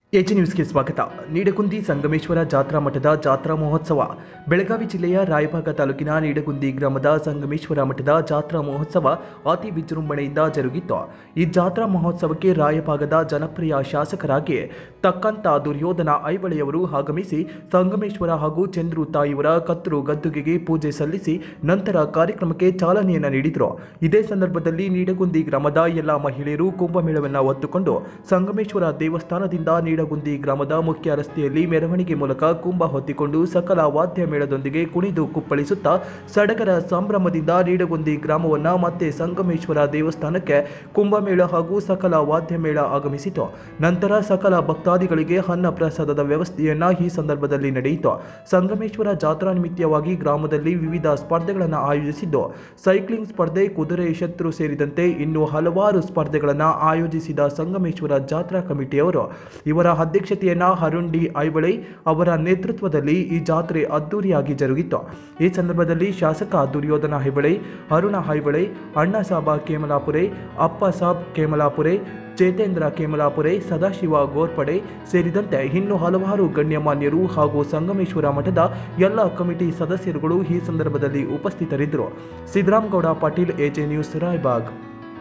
H ನ್ಯೂಸ್ಗೆ ಸ್ವಾಗತ ನೀಡಗುಂದಿ ಸಂಗಮೇಶ್ವರ ಜಾತ್ರಾ ಮಠದ ಜಾತ್ರಾ ಮಹೋತ್ಸವ ಬೆಳಗಾವಿ ಜಿಲ್ಲೆಯ ರಾಯಭಾಗ ತಾಲೂಕಿನ ನೀಡಗುಂದಿ ಗ್ರಾಮದ ಸಂಗಮೇಶ್ವರ ಮಠದ ಜಾತ್ರಾ ಮಹೋತ್ಸವ ಅತಿ ವಿಜೃಂಭಣೆಯಿಂದ ಜರುಗಿತ್ತು ಈ ಜಾತ್ರಾ ಮಹೋತ್ಸವಕ್ಕೆ ರಾಯಭಾಗದ ಜನಪ್ರಿಯ ಶಾಸಕರಾಗಿ ತಕ್ಕಂತ ದುರ್ಯೋಧನ ಐವಳೆಯವರು ಆಗಮಿಸಿ ಸಂಗಮೇಶ್ವರ ಹಾಗೂ ಚಂದ್ರು ತಾಯಿಯವರ ಕತ್ತರು ಗದ್ದುಗೆಗೆ ಪೂಜೆ ಸಲ್ಲಿಸಿ ನಂತರ ಕಾರ್ಯಕ್ರಮಕ್ಕೆ ಚಾಲನೆಯನ್ನು ನೀಡಿದರು ಇದೇ ಸಂದರ್ಭದಲ್ಲಿ ನೀಡಗುಂದಿ ಗ್ರಾಮದ ಎಲ್ಲ ಮಹಿಳೆಯರು ಕುಂಭಮೇಳವನ್ನು ಹೊತ್ತುಕೊಂಡು ಸಂಗಮೇಶ್ವರ ದೇವಸ್ಥಾನದಿಂದ ನೀಡಗುಂದಿ ಗ್ರಾಮದ ಮುಖ್ಯ ರಸ್ತೆಯಲ್ಲಿ ಮೆರವಣಿಗೆ ಮೂಲಕ ಕುಂಭ ಹೊತ್ತಿಕೊಂಡು ಸಕಲ ವಾದ್ಯ ಮೇಳದೊಂದಿಗೆ ಕುಣಿದು ಕುಪ್ಪಳಿಸುತ್ತಾ ಸಡಗರ ಸಂಭ್ರಮದಿಂದ ನೀಡಗುಂದಿ ಗ್ರಾಮವನ್ನ ಮತ್ತೆ ಸಂಗಮೇಶ್ವರ ದೇವಸ್ಥಾನಕ್ಕೆ ಕುಂಭಮೇಳ ಹಾಗೂ ಸಕಲ ವಾದ್ಯ ಮೇಳ ಆಗಮಿಸಿತು ನಂತರ ಸಕಲ ಭಕ್ತಾದಿಗಳಿಗೆ ಅನ್ನ ಪ್ರಸಾದದ ವ್ಯವಸ್ಥೆಯನ್ನ ಈ ಸಂದರ್ಭದಲ್ಲಿ ನಡೆಯಿತು ಸಂಗಮೇಶ್ವರ ಜಾತ್ರಾ ನಿಮಿತ್ತವಾಗಿ ಗ್ರಾಮದಲ್ಲಿ ವಿವಿಧ ಸ್ಪರ್ಧೆಗಳನ್ನು ಆಯೋಜಿಸಿದ್ದು ಸೈಕ್ಲಿಂಗ್ ಸ್ಪರ್ಧೆ ಕುದುರೆ ಶತ್ರು ಸೇರಿದಂತೆ ಇನ್ನು ಹಲವಾರು ಸ್ಪರ್ಧೆಗಳನ್ನು ಆಯೋಜಿಸಿದ ಸಂಗಮೇಶ್ವರ ಜಾತ್ರಾ ಕಮಿಟಿಯವರು ಇವರ ಅಧ್ಯಕ್ಷತೆಯನ್ನ ಅರುಣ್ ಡಿ ಐಬಳೆ ಅವರ ನೇತೃತ್ವದಲ್ಲಿ ಈ ಜಾತ್ರೆ ಅದ್ದೂರಿಯಾಗಿ ಜರುಗಿತು ಈ ಸಂದರ್ಭದಲ್ಲಿ ಶಾಸಕ ದುರ್ಯೋಧನ ಹೈಬಳೆ ಅರುಣ ಹೈಬಳೆ ಅಣ್ಣಸಾಬ ಕೇಮಲಾಪುರೆ ಅಪ್ಪ ಸಾಬ್ ಕೇಮಲಾಪುರೆ ಚೇತೇಂದ್ರ ಕೇಮಲಾಪುರೆ ಸದಾಶಿವ ಗೋರ್ಪಡೆ ಸೇರಿದಂತೆ ಇನ್ನು ಹಲವಾರು ಗಣ್ಯಮಾನ್ಯರು ಹಾಗೂ ಸಂಗಮೇಶ್ವರ ಮಠದ ಎಲ್ಲ ಕಮಿಟಿ ಸದಸ್ಯರುಗಳು ಈ ಸಂದರ್ಭದಲ್ಲಿ ಉಪಸ್ಥಿತರಿದ್ದರು ಸಿದ್ದರಾಮಗೌಡ ಪಾಟೀಲ್ ಎಜೆ ನ್ಯೂಸ್ ರಾಯಬಾಗ್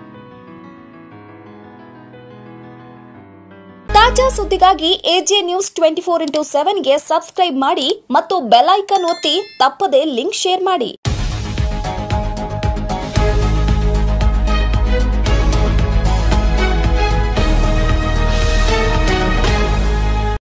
ತಾಜಾ ಸುದ್ದಿಗಾಗಿ AJ news twenty four into ಸೆವೆನ್ಗೆ ಸಬ್ಸ್ಕ್ರೈಬ್ ಮಾಡಿ ಮತ್ತು ಬೆಲ್ ಐಕನ್ ಒತ್ತಿ ತಪ್ಪದೇ ಲಿಂಕ್ ಶೇರ್ ಮಾಡಿ